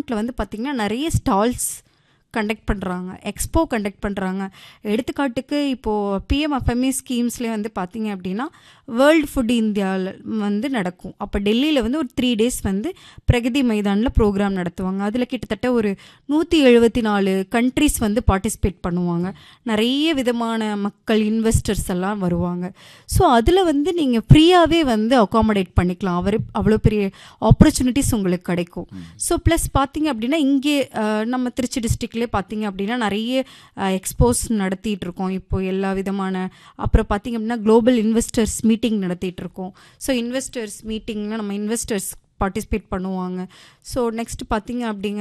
கவர்மெண்ட்டில் வந்து பார்த்திங்கன்னா நிறைய ஸ்டால்ஸ் கண்டக்ட் பண்ணுறாங்க எக்ஸ்போ கண்டக்ட் பண்ணுறாங்க எடுத்துக்காட்டுக்கு இப்போது பிஎம்எஃப்எம்இ ஸ்கீம்ஸ்லேயே வந்து பார்த்தீங்க அப்படின்னா வேர்ல்டு ஃபுட் இந்தியாவில் வந்து நடக்கும் அப்போ டெல்லியில் வந்து ஒரு த்ரீ டேஸ் வந்து பிரகதி மைதானில் ப்ரோக்ராம் நடத்துவாங்க அதில் கிட்டத்தட்ட ஒரு நூற்றி எழுபத்தி நாலு கண்ட்ரிஸ் வந்து பார்ட்டிசிபேட் பண்ணுவாங்க நிறைய விதமான மக்கள் இன்வெஸ்டர்ஸ் எல்லாம் வருவாங்க ஸோ அதில் வந்து நீங்கள் ஃப்ரீயாகவே வந்து அகாமடேட் பண்ணிக்கலாம் அவர் அவ்வளோ பெரிய ஆப்பர்ச்சுனிட்டிஸ் உங்களுக்கு கிடைக்கும் ஸோ ப்ளஸ் பார்த்தீங்க அப்படின்னா இங்கே அஹ், நம்ம திருச்சி டிஸ்ட்ரிக்ட்லேயே பார்த்தீங்க அப்படின்னா நிறைய எக்ஸ்போஸ் நடத்திட்டு இருக்கோம் இப்போ எல்லா விதமான அப்புறம் பார்த்தீங்க அப்படின்னா குளோபல் இன்வெஸ்டர்ஸ் மீட்டிங் நடத்திட்டு இருக்கோம் ஸோ இன்வெஸ்டர்ஸ் மீட்டிங்கில் நம்ம இன்வெஸ்டர்ஸ் பார்ட்டிசிபேட் பண்ணுவாங்க ஸோ நெக்ஸ்ட் பார்த்தீங்க அப்படிங்க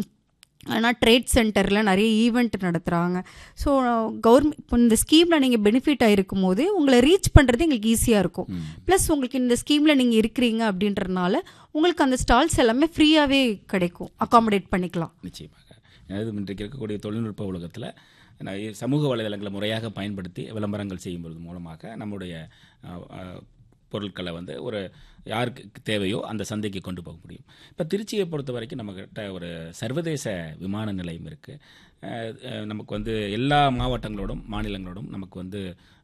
ஆனால் ட்ரேட் சென்டரில் நிறைய ஈவெண்ட் நடத்துகிறாங்க ஸோ கவர்மெண்ட் இப்போ இந்த ஸ்கீமில் நீங்கள் பெனிஃபிட் ஆகிருக்கும் போது உங்களை ரீச் பண்ணுறது எங்களுக்கு ஈஸியாக இருக்கும் ப்ளஸ் உங்களுக்கு இந்த ஸ்கீமில் நீங்கள் இருக்கிறீங்க அப்படின்றனால உங்களுக்கு அந்த ஸ்டால்ஸ் எல்லாமே ஃப்ரீயாகவே கிடைக்கும் அகாமடேட் பண்ணிக்கலாம் நிச்சயமாக அதாவது இன்றைக்கு இருக்கக்கூடிய தொழில்நுட்ப உலகத்தில் நான் சமூக வலைதளங்களை முறையாக பயன்படுத்தி விளம்பரங்கள் செய்யும்பொழுது மூலமாக நம்முடைய அஹ், அஹ், பொருட்களை வந்து ஒரு யாருக்கு தேவையோ அந்த சந்தைக்கு கொண்டு போக முடியும் இப்போ திருச்சியை பொறுத்த வரைக்கும் நம்மக்கிட்ட ஒரு சர்வதேச விமான நிலையம் இருக்குது நமக்கு வந்து எல்லா மாவட்டங்களோடும் மாநிலங்களோடும் நமக்கு வந்து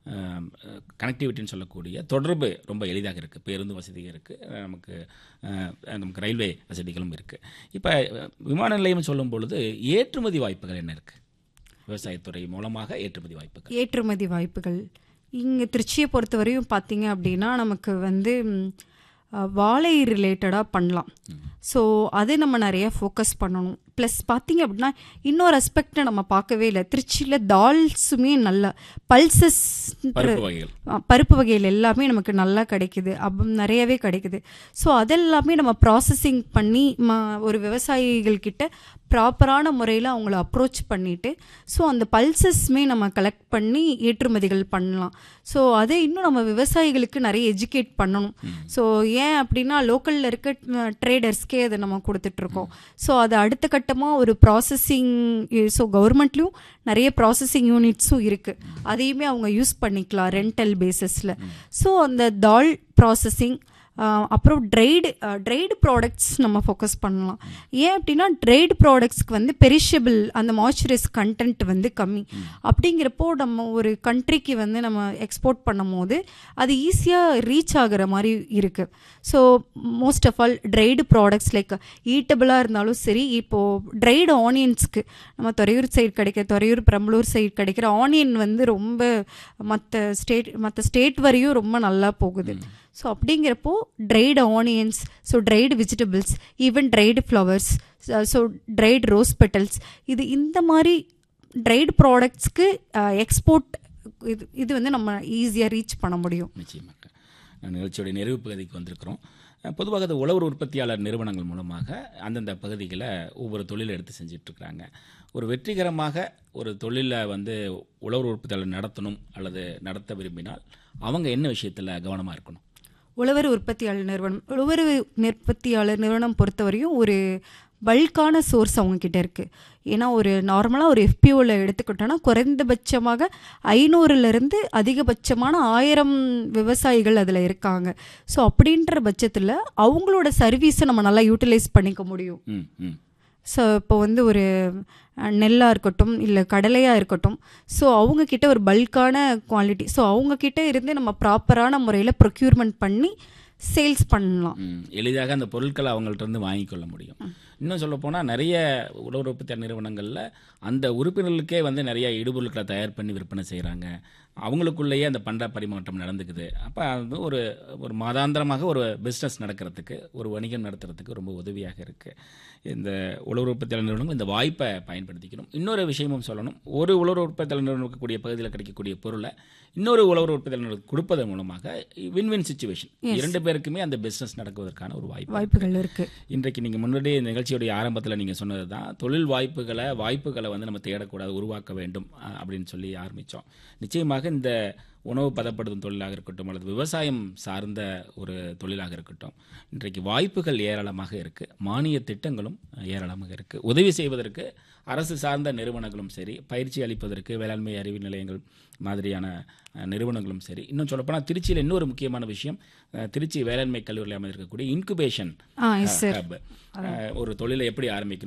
கனெக்டிவிட்டின்னு சொல்லக்கூடிய தொடர்பு ரொம்ப எளிதாக இருக்குது பேருந்து வசதி இருக்குது நமக்கு அஹ், நமக்கு ரயில்வே வசதிகளும் இருக்குது இப்போ விமான நிலையம் சொல்லும் பொழுது ஏற்றுமதி வாய்ப்புகள் என்ன இருக்குது விவசாயத்துறை மூலமாக ஏற்றுமதி வாய்ப்புகள் ஏற்றுமதி வாய்ப்புகள் இங்கே திருச்சியை பொறுத்தவரையும் பார்த்தீங்க அப்படின்னா நமக்கு வந்து ம், அஹ், வாழை ரிலேட்டடாக பண்ணலாம் ஸோ அது நம்ம நிறைய ஃபோக்கஸ் பண்ணணும் ப்ளஸ் பார்த்தீங்க அப்படின்னா இன்னொரு அஸ்பெக்டை நம்ம பார்க்கவே இல்லை திருச்சியில் தால்ஸுமே நல்ல பல்சஸ் பருப்பு வகைகள் பருப்பு வகைகள் எல்லாமே நமக்கு நல்லா கிடைக்குது அப் நிறையவே கிடைக்குது ஸோ அதெல்லாமே நம்ம ப்ராசஸிங் பண்ணி ம ஒரு விவசாயிகள் கிட்ட ப்ராப்பரான முறையில் அவங்கள அப்ரோச் பண்ணிட்டு ஸோ அந்த பல்சஸ்மே நம்ம கலெக்ட் பண்ணி ஏற்றுமதிகள் பண்ணலாம் ஸோ அதை இன்னும் நம்ம விவசாயிகளுக்கு நிறைய எஜுகேட் பண்ணணும் ஸோ ஏன் அப்படின்னா லோக்கலில் இருக்க ட்ரேடர்ஸ்க்கே அதை நம்ம கொடுத்துட்ருக்கோம் ஸோ அது அடுத்த கட்டமாக ஒரு ப்ராசஸிங் ஸோ கவர்மெண்ட்லேயும் நிறைய ப்ராசஸிங் யூனிட்ஸும் இருக்குது அதையுமே அவங்க யூஸ் பண்ணிக்கலாம் ரெண்டல் பேசிஸில் ஸோ அந்த தால் ப்ராசஸிங் அப்புறம் ட்ரைடு ட்ரைடு ப்ராடக்ட்ஸ் நம்ம ஃபோக்கஸ் பண்ணலாம் ஏன் அப்படின்னா ட்ரைடு ப்ராடக்ட்ஸ்க்கு வந்து பெரிஷபிள் அந்த மாய்ஸ்சரைஸ் கண்டென்ட் வந்து கம்மி அப்படிங்கிறப்போ நம்ம ஒரு கண்ட்ரிக்கு வந்து நம்ம எக்ஸ்போர்ட் பண்ணும் போது அது ஈஸியாக ரீச் ஆகுற மாதிரி இருக்குது so most of all dried products like ஈட்டபிளாக இருந்தாலும் சரி இப்போது ட்ரைடு ஆனியன்ஸ்க்கு நம்ம துறையூர் சைடு கிடைக்கிற துறையூர் பெரம்பலூர் சைடு கிடைக்கிற ஆனியன் வந்து ரொம்ப மற்ற ஸ்டேட் மற்ற ஸ்டேட் வரையும் ரொம்ப நல்லா போகுது ஸோ அப்படிங்கிறப்போ dried onions so dried vegetables even dried flowers so dried rose petals இது இந்த மாதிரி ட்ரைடு ப்ராடக்ட்ஸ்க்கு எக்ஸ்போர்ட் இது இது வந்து நம்ம ஈஸியாக ரீச் பண்ண முடியும் நிச்சயமாக நிகழ்ச்சியுடைய நிறைவு பகுதிக்கு வந்திருக்கிறோம் அஹ் பொதுவாக அது உழவர் உற்பத்தியாளர் நிறுவனங்கள் மூலமாக அந்தந்த பகுதிகளை ஒவ்வொரு தொழிலை எடுத்து செஞ்சுட்டு இருக்கிறாங்க ஒரு வெற்றிகரமாக ஒரு தொழிலை வந்து உழவர் உற்பத்தியாளர் நடத்தணும் அல்லது நடத்த விரும்பினால் அவங்க என்ன விஷயத்தில் கவனமாக இருக்கணும் உழவர் உற்பத்தியாளர் நிறுவனம் உழவர் உற்பத்தியாளர் நிறுவனம் பொறுத்தவரையும் ஒரு பல்கான சோர்ஸ் அவங்க கிட்ட இருக்கு ஏன்னா ஒரு நார்மலாக ஒரு எஃபிஓவில் எடுத்துக்கிட்டோன்னா குறைந்தபட்சமாக ஐநூறுலேருந்து அதிகபட்சமான ஆயிரம் விவசாயிகள் அதில் இருக்காங்க ஸோ அப்படின்ற பட்சத்தில் அவங்களோட சர்வீஸை நம்ம நல்லா யூட்டிலைஸ் பண்ணிக்க முடியும் ம் ம் ஸோ இப்போ வந்து ஒரு நெல்லாக இருக்கட்டும் இல்லை கடலையாக இருக்கட்டும் ஸோ அவங்கக்கிட்ட ஒரு பல்கான குவாலிட்டி ஸோ அவங்கக்கிட்ட இருந்து நம்ம ப்ராப்பரான முறையில் ப்ரொக்யூர்மெண்ட் பண்ணி சேல்ஸ் பண்ணலாம் ம், எளிதாக அந்த பொருட்களை அவங்கள்ட்ட இருந்து வாங்கிக் கொள்ள முடியும் இன்னும் சொல்ல போனால் நிறைய உழவர் உற்பத்தியாளர் நிறுவனங்களில் அந்த உறுப்பினர்களுக்கே வந்து நிறைய இடுபொருட்களை தயார் பண்ணி விற்பனை செய்கிறாங்க அவங்களுக்குள்ளேயே அந்த பண்ட பரிமாற்றம் நடந்துக்குது அப்போ அது ஒரு ஒரு மாதாந்திரமாக ஒரு பிஸ்னஸ் நடக்கிறதுக்கு ஒரு வணிகம் நடத்துறதுக்கு ரொம்ப உதவியாக இருக்குது இந்த உழவர் உற்பத்தியாளர் நிறுவனங்கள் இந்த வாய்ப்பை பயன்படுத்திக்கணும் இன்னொரு விஷயமும் சொல்லணும் ஒரு உழவர் உற்பத்தியாளர் நிறுவனம் இருக்கக்கூடிய பகுதியில் கிடைக்கக்கூடிய பொருளை இன்னொரு உழவர் உற்பத்தியாளர் நிறுவனம் கொடுப்பதன் மூலமாக வின் வின் சுச்சுவேஷன் இரண்டு பேருக்குமே அந்த பிஸ்னஸ் நடக்குவதற்கான ஒரு வாய்ப்பு வாய்ப்புகள் இருக்குது இன்றைக்கு நீங்கள் முன்னாடியே இந்த நிகழ்ச்சியுடைய ஆரம்பத்தில் நீங்கள் சொன்னது தான் தொழில் வாய்ப்புகளை வாய்ப்புகளை வந்து நம்ம தேடக்கூடாது உருவாக்க வேண்டும் அஹ், அப்படின்னு சொல்லி ஆரம்பித்தோம் நிச்சயமாக இந்த உணவு பதப்படுத்தும் தொழிலாக இருக்கட்டும் அல்லது விவசாயம் சார்ந்த ஒரு தொழிலாக இருக்கட்டும் இன்றைக்கு வாய்ப்புகள் ஏராளமாக இருக்குது மானிய திட்டங்களும் ஏராளமாக இருக்குது உதவி செய்வதற்கு அரசு சார்ந்த நிறுவனங்களும் சரி பயிற்சி அளிப்பதற்கு வேளாண்மை அறிவு நிலையங்கள் மாதிரியான அஹ், நிறுவனங்களும் சரி இன்னும் சொல்லப்போனால் திருச்சியில் இன்னொரு முக்கியமான விஷயம் அஹ், திருச்சி வேளாண்மை கல்லூரியில் அமைந்திருக்கக்கூடிய incubation uh yes sir hub ஒரு தொழிலை எப்படி ஆரம்பிக்கணும்